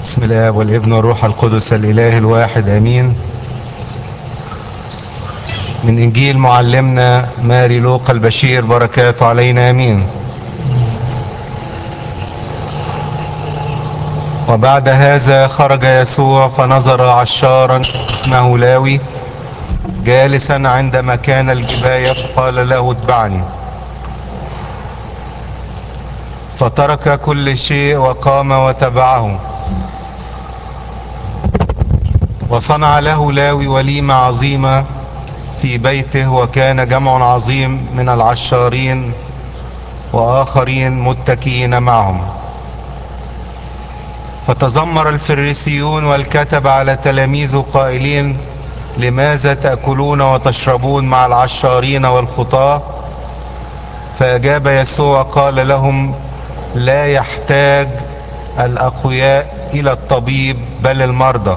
بسم الله والابن والروح القدس الإله الواحد أمين من إنجيل معلمنا ماري لوقا البشير بركاته علينا أمين وبعد هذا خرج يسوع فنظر عشارا اسمه لاوي جالسا عند مكان الجباية قال له اتبعني فترك كل شيء وقام وتبعه وصنع له لاوي وليمة عظيمة في بيته وكان جمع عظيم من العشارين وآخرين متكئين معهم فتذمر الفريسيون والكتب على تلاميذه قائلين لماذا تأكلون وتشربون مع العشارين والخطاة فأجاب يسوع قال لهم لا يحتاج الأقوياء إلى الطبيب بل المرضى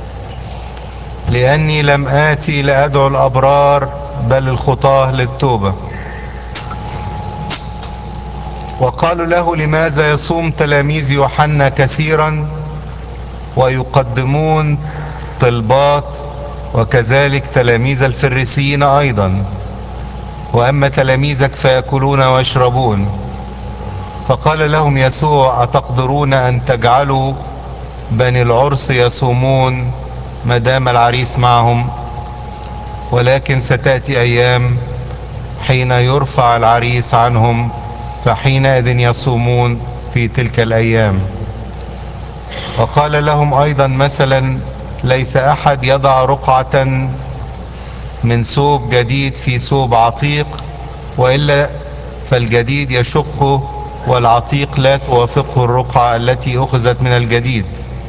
لأني لم آتي لأدعو الأبرار بل الخطاة للتوبة وقالوا له لماذا يصوم تلاميذ يوحنا كثيرا ويقدمون طلبات وكذلك تلاميذ الفريسيين أيضا وأما تلاميذك فيأكلون ويشربون فقال لهم يسوع أتقدرون أن تجعلوا بني العرس يصومون ما دام العريس معهم ولكن ستأتي أيام حين يرفع العريس عنهم فحينئذ يصومون في تلك الأيام وقال لهم أيضا مثلا ليس أحد يضع رقعة من ثوب جديد في ثوب عتيق وإلا فالجديد يشقه والعتيق لا توافقه الرقعة التي أخذت من الجديد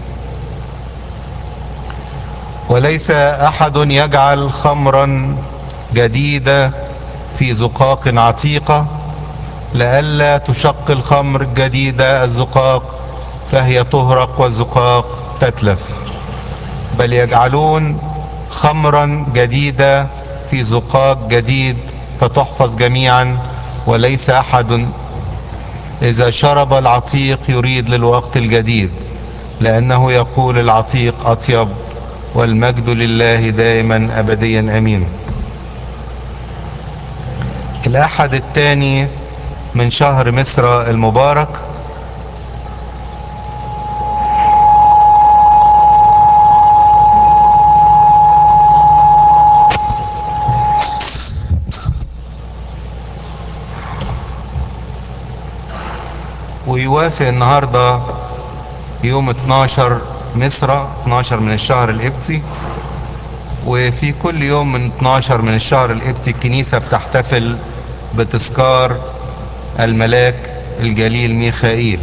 وليس أحد يجعل خمرا جديدة في زقاق عتيقة لئلا تشق الخمر الجديدة الزقاق فهي تهرق والزقاق تتلف بل يجعلون خمرا جديدة في زقاق جديد فتحفظ جميعا وليس أحد إذا شرب العتيق يريد للوقت الجديد لأنه يقول العتيق أطيب والمجد لله دائما أبديا أمين الأحد الثاني من شهر مصر المبارك ويوافق النهاردة يوم 12 مصر 12 من الشهر القبطي وفي كل يوم من 12 من الشهر القبطي الكنيسة بتحتفل بتذكار الملاك الجليل ميخائيل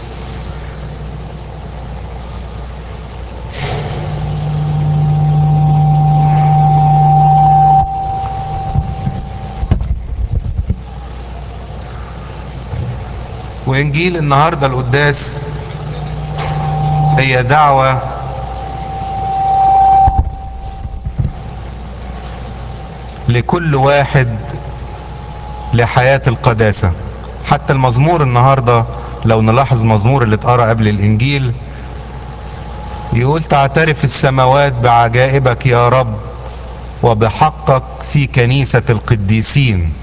وإنجيل النهاردة القداس هي دعوة لكل واحد لحياة القداسة حتى المزمور النهاردة لو نلاحظ مزمور اللي اتقرأ قبل الإنجيل يقول تعترف السماوات بعجائبك يا رب وبحقك في كنيسة القديسين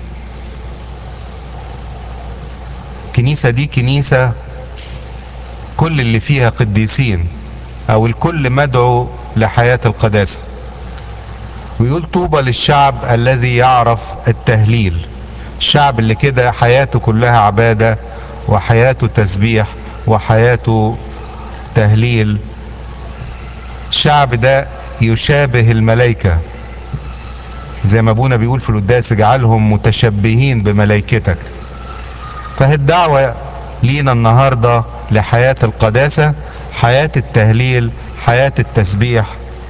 الكنيسة دي كنيسة كل اللي فيها قديسين او الكل مدعو لحياة القداسة ويقول طوبى للشعب الذي يعرف التهليل الشعب اللي كده حياته كلها عبادة وحياته تسبيح وحياته تهليل الشعب ده يشابه الملائكة زي ما ابونا بيقول في القداس اجعلهم متشبهين بملائكتك فهي الدعوة لينا النهاردة لحياة القداسة حياة التهليل حياة التسبيح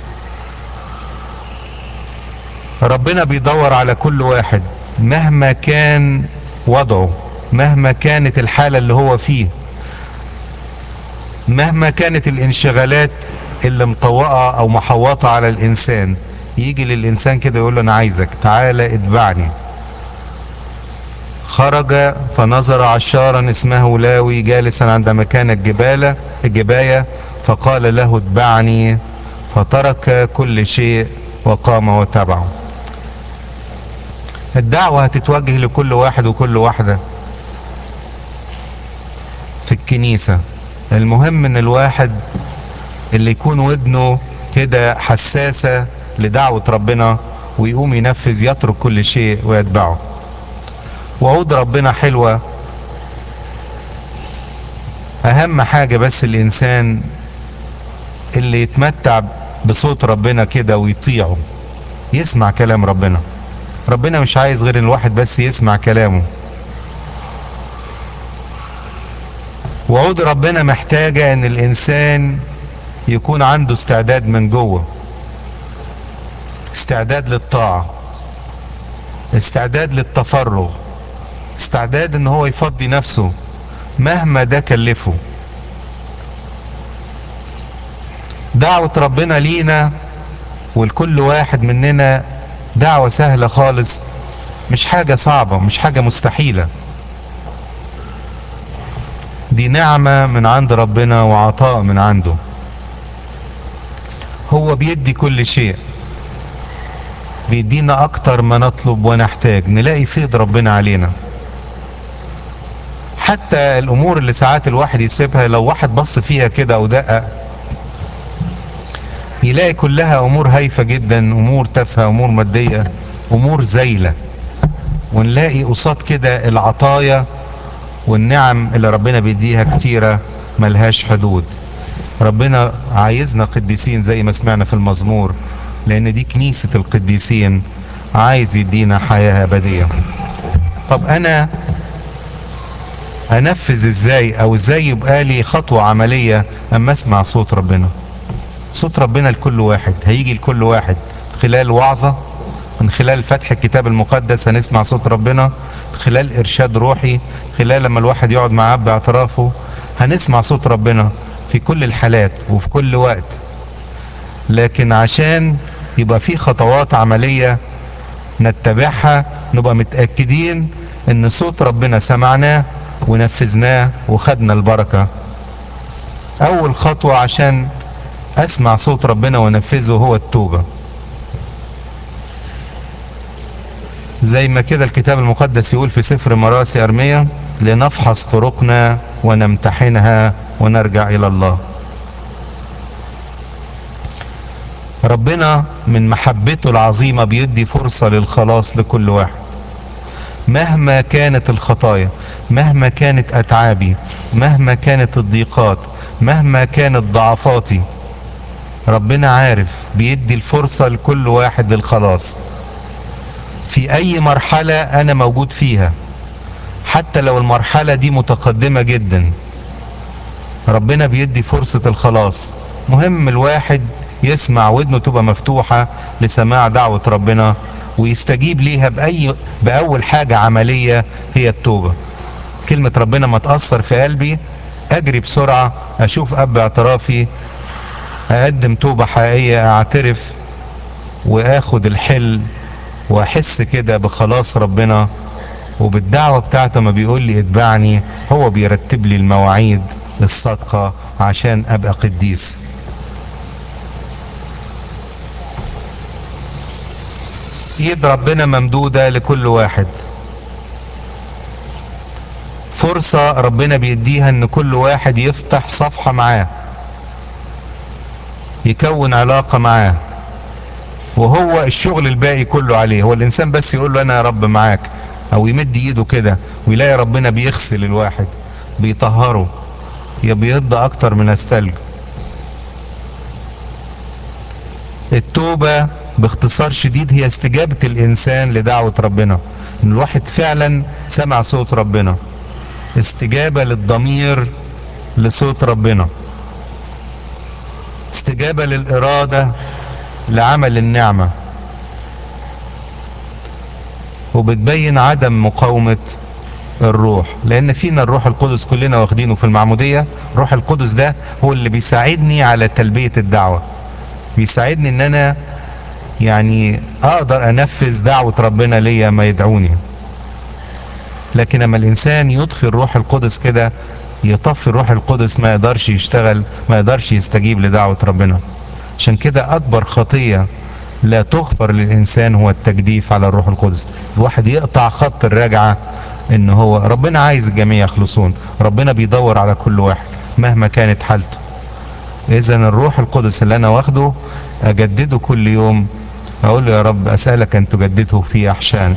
ربنا بيدور على كل واحد مهما كان وضعه مهما كانت الحالة اللي هو فيه مهما كانت الانشغالات اللي مطوقة او محوطة على الانسان يجي للانسان كده يقول له انا عايزك تعالى اتبعني خرج فنظر عشارا اسمه لاوي جالسا عند مكان الجبالة الجباية فقال له اتبعني فترك كل شيء وقام وتبعه الدعوة هتتوجه لكل واحد وكل واحدة في الكنيسة المهم ان الواحد اللي يكون ودنه كده حساسة لدعوة ربنا ويقوم ينفذ يترك كل شيء ويتبعه وعود ربنا حلوة اهم حاجة بس الانسان اللي يتمتع بصوت ربنا كده ويطيعه يسمع كلام ربنا ربنا مش عايز غير ان الواحد بس يسمع كلامه وعود ربنا محتاجة ان الانسان يكون عنده استعداد من جوه استعداد للطاعة استعداد للتفرغ استعداد ان هو يفضي نفسه مهما ده كلفه دعوة ربنا لينا ولكل واحد مننا دعوة سهلة خالص مش حاجة صعبة مش حاجة مستحيلة دي نعمة من عند ربنا وعطاء من عنده هو بيدي كل شيء بيدينا اكتر ما نطلب ونحتاج نلاقي فيض ربنا علينا حتى الامور اللي ساعات الواحد يسيبها لو واحد بص فيها كده او دقق يلاقي كلها امور هايفة جدا امور تافهة امور مادية امور زايلة ونلاقي قصاد كده العطايا والنعم اللي ربنا بيديها كتيرة ملهاش حدود ربنا عايزنا قديسين زي ما سمعنا في المزمور لان دي كنيسة القديسين عايز يدينا حياة ابدية طب انا انفذ ازاي او ازاي يبقى لي خطوة عملية اما اسمع صوت ربنا صوت ربنا لكل واحد هيجي لكل واحد خلال وعظة من خلال فتح الكتاب المقدس هنسمع صوت ربنا خلال ارشاد روحي خلال لما الواحد يقعد مع اب اعترافه هنسمع صوت ربنا في كل الحالات وفي كل وقت لكن عشان يبقى في خطوات عملية نتبعها نبقى متأكدين ان صوت ربنا سمعناه ونفذناه وخدنا البركة اول خطوة عشان اسمع صوت ربنا ونفذه هو التوبة زي ما كده الكتاب المقدس يقول في سفر مراسي ارمية لنفحص طرقنا ونمتحنها ونرجع الى الله ربنا من محبته العظيمة بيدي فرصة للخلاص لكل واحد مهما كانت الخطايا مهما كانت اتعابي مهما كانت الضيقات مهما كانت ضعفاتي ربنا عارف بيدي الفرصة لكل واحد للخلاص في اي مرحلة انا موجود فيها حتى لو المرحلة دي متقدمة جدا ربنا بيدي فرصة الخلاص مهم الواحد يسمع ودنه تبقى مفتوحة لسماع دعوة ربنا ويستجيب ليها بأي بأول حاجة عملية هي التوبة كلمة ربنا ما تأثر في قلبي أجري بسرعة أشوف أب اعترافي أقدم توبة حقيقية أعترف وآخد الحل وأحس كده بخلاص ربنا وبالدعوة بتاعته ما بيقول لي اتبعني هو بيرتب لي المواعيد للصدقة عشان أبقى قديس ايد ربنا ممدودة لكل واحد فرصة ربنا بيديها ان كل واحد يفتح صفحة معاه يكون علاقة معاه وهو الشغل الباقي كله عليه هو الانسان بس يقول له انا يا رب معاك او يمد ايده كده ويلاقي ربنا بيغسل الواحد بيطهره يبيض اكتر من الثلج التوبة باختصار شديد هي استجابة الانسان لدعوة ربنا ان الواحد فعلا سمع صوت ربنا استجابة للضمير لصوت ربنا استجابة للارادة لعمل النعمة وبتبين عدم مقاومة الروح لان فينا الروح القدس كلنا واخدينه في المعمودية الروح القدس ده هو اللي بيساعدني على تلبية الدعوة بيساعدني ان انا يعني اقدر انفذ دعوة ربنا ليا ما يدعوني لكن اما الانسان يطفي الروح القدس كده يطفي الروح القدس ما يقدرش يشتغل ما يقدرش يستجيب لدعوة ربنا عشان كده أكبر خطية لا تغفر للإنسان هو التجديف على الروح القدس الواحد يقطع خط الرجعة إن هو ربنا عايز الجميع يخلصون ربنا بيدور على كل واحد مهما كانت حالته إذا الروح القدس اللي أنا واخده أجدده كل يوم أقول له يا رب أسألك أن تجدده في أحشان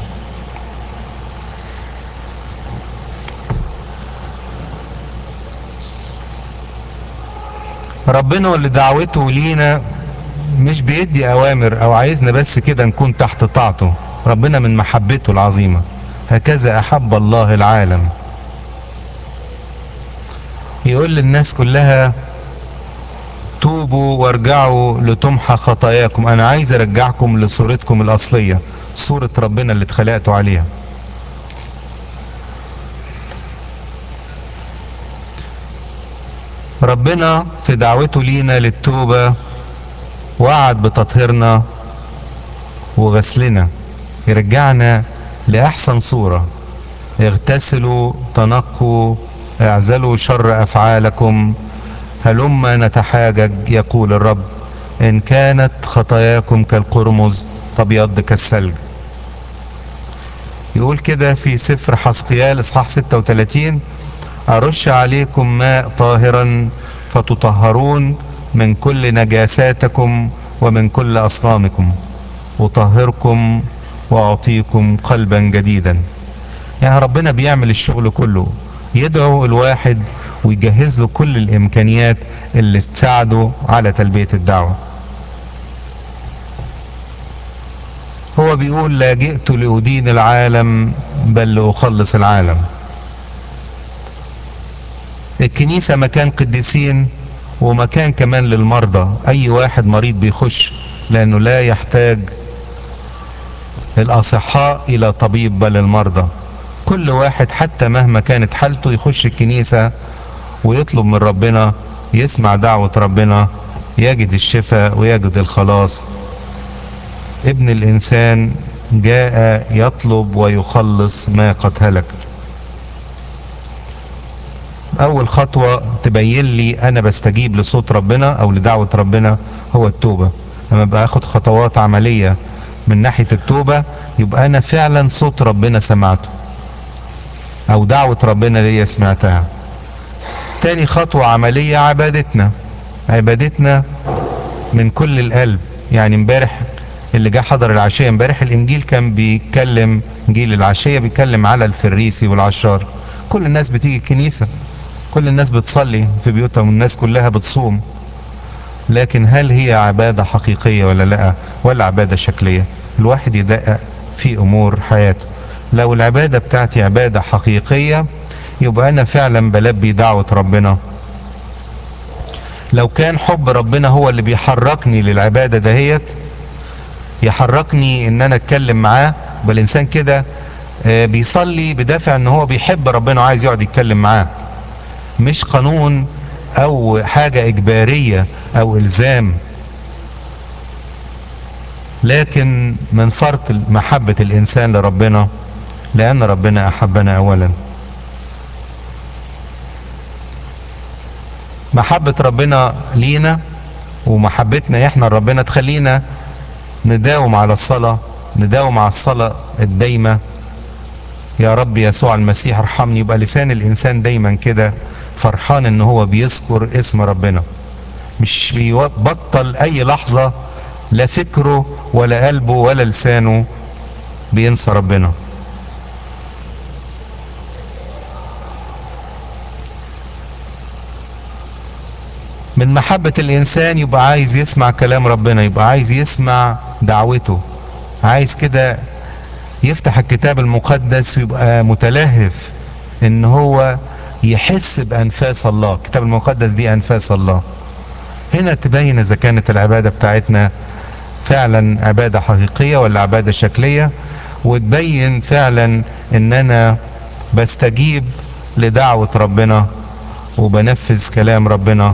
ربنا اللي دعوته لينا مش بيدي اوامر او عايزنا بس كده نكون تحت طاعته ربنا من محبته العظيمة هكذا احب الله العالم يقول للناس كلها توبوا وارجعوا لتمحى خطاياكم انا عايز ارجعكم لصورتكم الاصلية صورة ربنا اللي اتخلقتوا عليها ربنا في دعوته لينا للتوبة وعد بتطهيرنا وغسلنا يرجعنا لأحسن صورة اغتسلوا تنقوا اعزلوا شر أفعالكم هلما نتحاجج يقول الرب إن كانت خطاياكم كالقرمز فبيض كالثلج يقول كده في سفر حسقيال اصحاح 36 أرش عليكم ماء طاهرا فتطهرون من كل نجاساتكم ومن كل أصنامكم أطهركم وأعطيكم قلبا جديدا يعني ربنا بيعمل الشغل كله يدعو الواحد ويجهز له كل الإمكانيات اللي تساعده على تلبية الدعوة هو بيقول لا جئت لأدين العالم بل لأخلص العالم الكنيسة مكان قديسين ومكان كمان للمرضى اي واحد مريض بيخش لانه لا يحتاج الاصحاء الى طبيب بل المرضى كل واحد حتى مهما كانت حالته يخش الكنيسة ويطلب من ربنا يسمع دعوة ربنا يجد الشفاء ويجد الخلاص ابن الانسان جاء يطلب ويخلص ما قد هلك اول خطوة تبين لي انا بستجيب لصوت ربنا او لدعوة ربنا هو التوبة لما باخد خطوات عملية من ناحية التوبة يبقى انا فعلا صوت ربنا سمعته او دعوة ربنا ليا سمعتها تاني خطوة عملية عبادتنا عبادتنا من كل القلب يعني امبارح اللي جه حضر العشية امبارح الانجيل كان بيتكلم انجيل العشية بيتكلم على الفريسي والعشار كل الناس بتيجي الكنيسة كل الناس بتصلي في بيوتهم والناس كلها بتصوم لكن هل هي عبادة حقيقية ولا لا ولا عبادة شكلية الواحد يدقق في امور حياته لو العبادة بتاعتي عبادة حقيقية يبقى انا فعلا بلبي دعوة ربنا لو كان حب ربنا هو اللي بيحركني للعبادة دهيت يحركني ان انا اتكلم معاه بالانسان كده بيصلي بدافع ان هو بيحب ربنا وعايز يقعد يتكلم معاه مش قانون او حاجة اجبارية او الزام لكن من فرط محبة الانسان لربنا لان ربنا احبنا اولا محبة ربنا لينا ومحبتنا احنا لربنا تخلينا نداوم على الصلاة نداوم على الصلاة الدايمة يا رب يسوع المسيح ارحمني يبقى لسان الانسان دايما كده فرحان ان هو بيذكر اسم ربنا مش بيبطل اي لحظة لا فكره ولا قلبه ولا لسانه بينسى ربنا من محبة الانسان يبقى عايز يسمع كلام ربنا يبقى عايز يسمع دعوته عايز كده يفتح الكتاب المقدس ويبقى متلهف ان هو يحس بانفاس الله الكتاب المقدس دي انفاس الله هنا تبين اذا كانت العبادة بتاعتنا فعلا عبادة حقيقية ولا عبادة شكلية وتبين فعلا ان انا بستجيب لدعوة ربنا وبنفذ كلام ربنا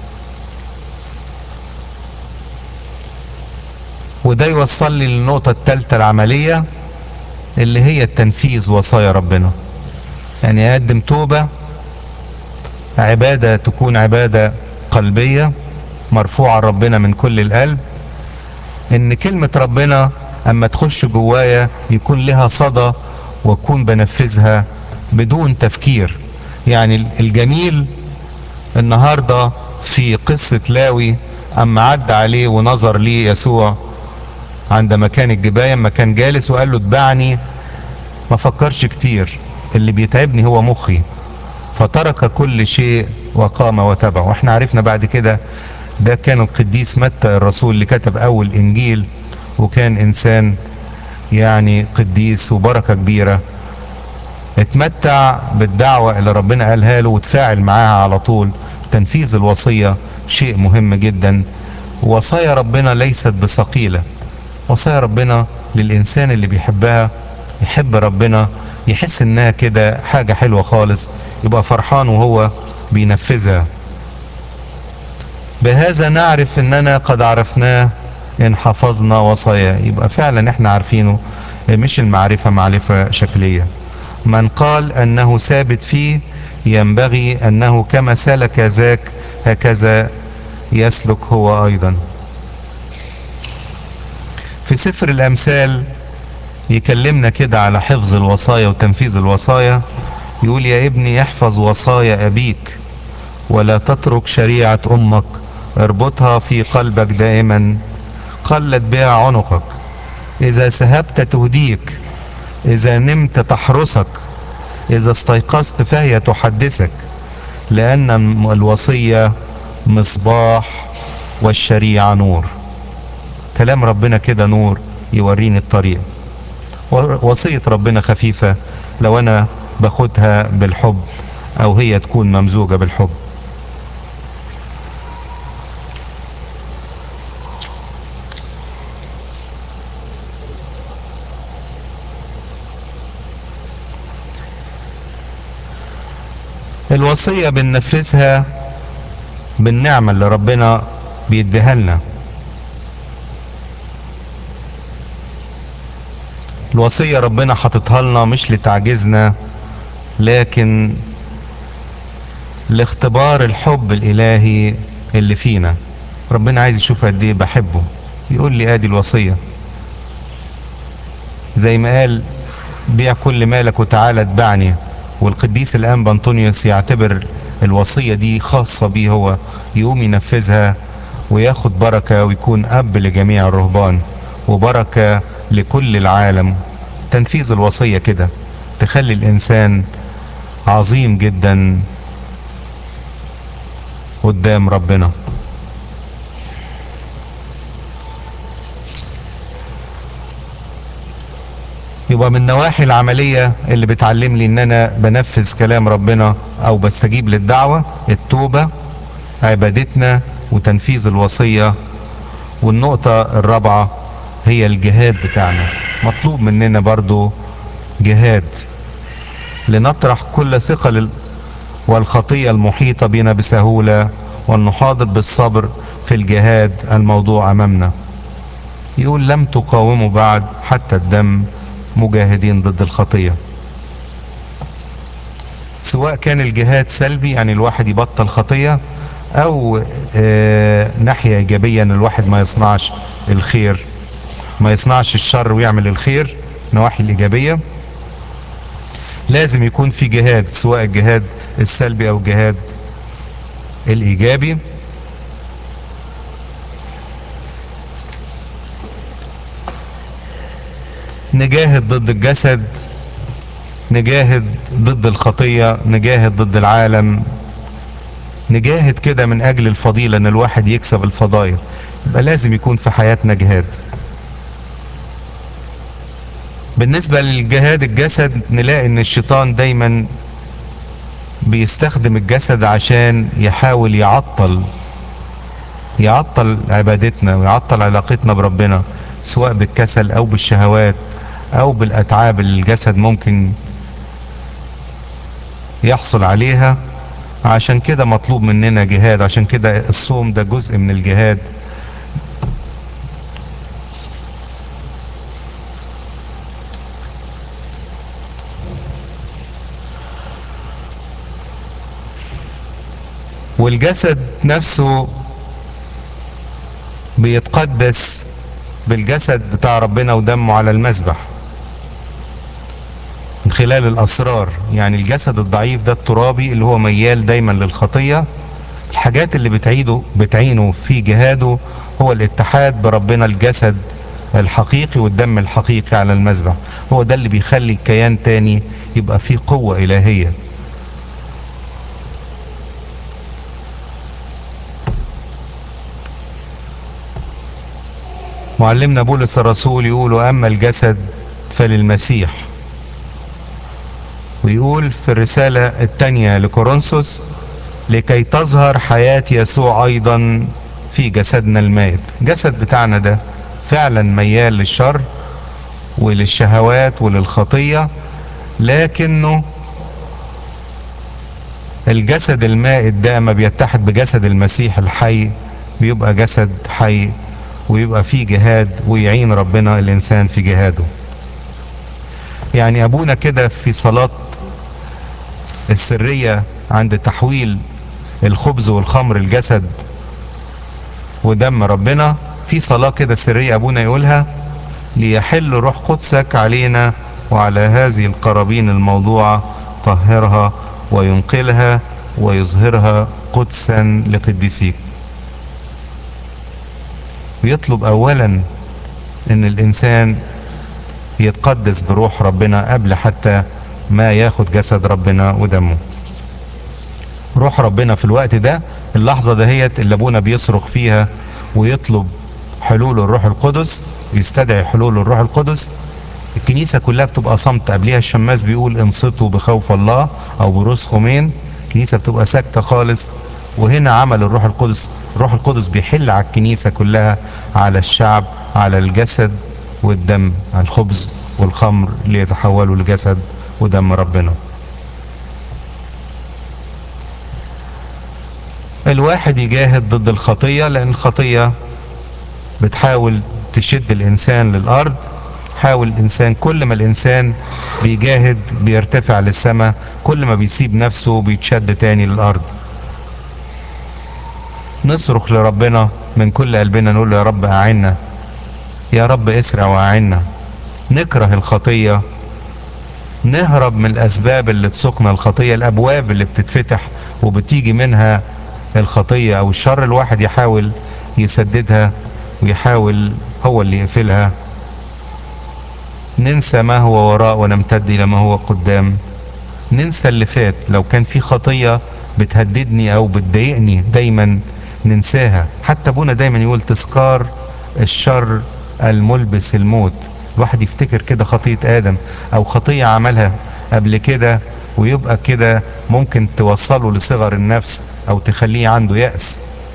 وده يوصل لي للنقطة الثالثة العملية اللي هي التنفيذ وصايا ربنا يعني اقدم توبة عبادة تكون عبادة قلبية مرفوعة ربنا من كل القلب ان كلمة ربنا اما تخش جوايا يكون لها صدى واكون بنفذها بدون تفكير يعني الجميل النهاردة في قصة لاوي اما عدى عليه ونظر ليه يسوع عند مكان الجباية اما كان جالس وقال له اتبعني ما فكرش كتير اللي بيتعبني هو مخي فترك كل شيء وقام وتبعه واحنا عرفنا بعد كده ده كان القديس متى الرسول اللي كتب اول انجيل وكان انسان يعني قديس وبركة كبيرة اتمتع بالدعوة اللي ربنا قالها له وتفاعل معاها على طول تنفيذ الوصية شيء مهم جدا وصايا ربنا ليست بثقيلة وصايا ربنا للإنسان اللي بيحبها يحب ربنا يحس انها كده حاجة حلوة خالص يبقى فرحان وهو بينفذها بهذا نعرف اننا قد عرفناه ان حفظنا وصاياه يبقى فعلا احنا عارفينه مش المعرفة معرفة شكلية من قال انه ثابت فيه ينبغي انه كما سلك ذاك هكذا يسلك هو ايضا في سفر الامثال يكلمنا كده على حفظ الوصايا وتنفيذ الوصايا يقول يا ابني احفظ وصايا ابيك ولا تترك شريعة امك اربطها في قلبك دائما قلت بها عنقك اذا سهبت تهديك اذا نمت تحرسك اذا استيقظت فهي تحدثك لان الوصية مصباح والشريعة نور كلام ربنا كده نور يوريني الطريق وصية ربنا خفيفة لو انا باخدها بالحب او هي تكون ممزوجة بالحب الوصية بننفذها بالنعمة اللي ربنا بيديها لنا الوصية ربنا حاططها لنا مش لتعجزنا لكن لاختبار الحب الالهي اللي فينا ربنا عايز يشوف قد ايه بحبه يقول لي ادي الوصية زي ما قال بيع كل مالك وتعالى اتبعني والقديس الان بنطونيوس يعتبر الوصية دي خاصة بيه هو يقوم ينفذها وياخد بركة ويكون اب لجميع الرهبان وبركة لكل العالم تنفيذ الوصية كده تخلي الانسان عظيم جدا قدام ربنا يبقى من النواحي العملية اللي بتعلم لي ان انا بنفذ كلام ربنا او بستجيب للدعوة التوبة عبادتنا وتنفيذ الوصية والنقطة الرابعة هي الجهاد بتاعنا مطلوب مننا برضو جهاد لنطرح كل ثقل والخطية المحيطة بنا بسهولة ونحاضر بالصبر في الجهاد الموضوع امامنا يقول لم تقاوموا بعد حتى الدم مجاهدين ضد الخطية سواء كان الجهاد سلبي يعني الواحد يبطل خطية او آه ناحية ايجابية ان الواحد ما يصنعش الخير ما يصنعش الشر ويعمل الخير نواحي الايجابية لازم يكون في جهاد سواء الجهاد السلبي او الجهاد الايجابي نجاهد ضد الجسد نجاهد ضد الخطية نجاهد ضد العالم نجاهد كده من اجل الفضيلة ان الواحد يكسب الفضائل يبقى لازم يكون في حياتنا جهاد بالنسبة للجهاد الجسد نلاقي ان الشيطان دايما بيستخدم الجسد عشان يحاول يعطل يعطل عبادتنا ويعطل علاقتنا بربنا سواء بالكسل او بالشهوات او بالاتعاب اللي الجسد ممكن يحصل عليها عشان كده مطلوب مننا جهاد عشان كده الصوم ده جزء من الجهاد والجسد نفسه بيتقدس بالجسد بتاع ربنا ودمه على المذبح من خلال الاسرار يعني الجسد الضعيف ده الترابي اللي هو ميال دايما للخطيه الحاجات اللي بتعيده بتعينه في جهاده هو الاتحاد بربنا الجسد الحقيقي والدم الحقيقي على المذبح هو ده اللي بيخلي الكيان تاني يبقى فيه قوة إلهية معلمنا بولس الرسول يقول أما الجسد فللمسيح ويقول في الرسالة الثانية لكورنثوس لكي تظهر حياة يسوع أيضا في جسدنا المائت جسد بتاعنا ده فعلا ميال للشر وللشهوات وللخطية لكنه الجسد المائت ده ما بيتحد بجسد المسيح الحي بيبقى جسد حي ويبقى فيه جهاد ويعين ربنا الإنسان في جهاده يعني أبونا كده في صلاة السرية عند تحويل الخبز والخمر الجسد ودم ربنا في صلاة كده سرية أبونا يقولها ليحل روح قدسك علينا وعلى هذه القرابين الموضوعة طهرها وينقلها ويظهرها قدسا لقديسيك ويطلب أولا أن الإنسان يتقدس بروح ربنا قبل حتى ما ياخد جسد ربنا ودمه روح ربنا في الوقت ده اللحظة دهيت اللي ابونا بيصرخ فيها ويطلب حلول الروح القدس يستدعي حلول الروح القدس الكنيسة كلها بتبقى صمت قبلها الشماس بيقول انصتوا بخوف الله او برسخمين الكنيسة بتبقى ساكتة خالص وهنا عمل الروح القدس الروح القدس بيحل على الكنيسة كلها على الشعب على الجسد والدم على الخبز والخمر ليتحولوا لجسد ودم ربنا الواحد يجاهد ضد الخطية لأن الخطية بتحاول تشد الإنسان للأرض حاول الإنسان كل ما الإنسان بيجاهد بيرتفع للسماء كل ما بيسيب نفسه بيتشد تاني للأرض نصرخ لربنا من كل قلبنا نقول له يا رب أعنا يا رب اسرع وأعنا نكره الخطية نهرب من الأسباب اللي تسوقنا الخطية الأبواب اللي بتتفتح وبتيجي منها الخطية أو الشر الواحد يحاول يسددها ويحاول هو اللي يقفلها ننسى ما هو وراء ونمتد إلى ما هو قدام ننسى اللي فات لو كان في خطية بتهددني أو بتضايقني دايما ننساها حتى أبونا دايما يقول تذكار الشر الملبس الموت الواحد يفتكر كده خطية آدم أو خطية عملها قبل كده ويبقى كده ممكن توصله لصغر النفس أو تخليه عنده يأس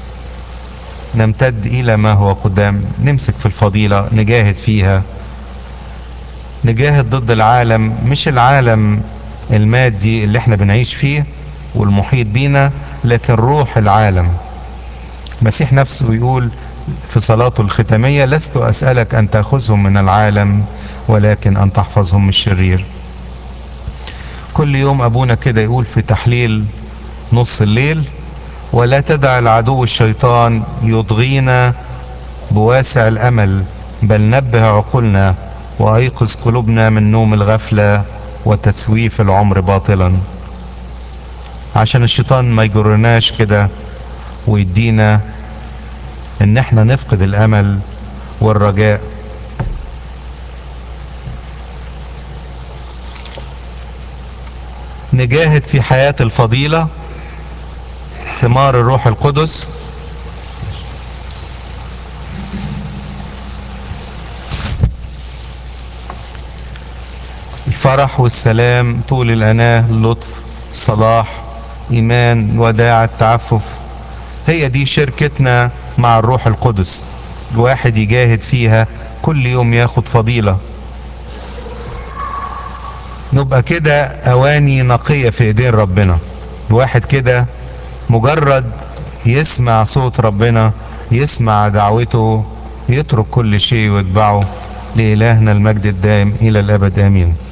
نمتد إلى ما هو قدام نمسك في الفضيلة نجاهد فيها نجاهد ضد العالم مش العالم المادي اللي احنا بنعيش فيه والمحيط بينا لكن روح العالم المسيح نفسه يقول في صلاته الختامية لست أسألك أن تأخذهم من العالم ولكن أن تحفظهم من الشرير كل يوم أبونا كده يقول في تحليل نص الليل ولا تدع العدو الشيطان يضغينا بواسع الأمل بل نبه عقولنا وأيقظ قلوبنا من نوم الغفلة وتسويف العمر باطلا عشان الشيطان ما يجرناش كده ويدينا ان احنا نفقد الامل والرجاء نجاهد في حياة الفضيلة ثمار الروح القدس الفرح والسلام طول الأناة اللطف الصلاح إيمان وداع التعفف هي دي شركتنا مع الروح القدس الواحد يجاهد فيها كل يوم ياخد فضيلة نبقى كده أواني نقية في إيدين ربنا الواحد كده مجرد يسمع صوت ربنا يسمع دعوته يترك كل شيء ويتبعه لإلهنا المجد الدائم إلى الأبد آمين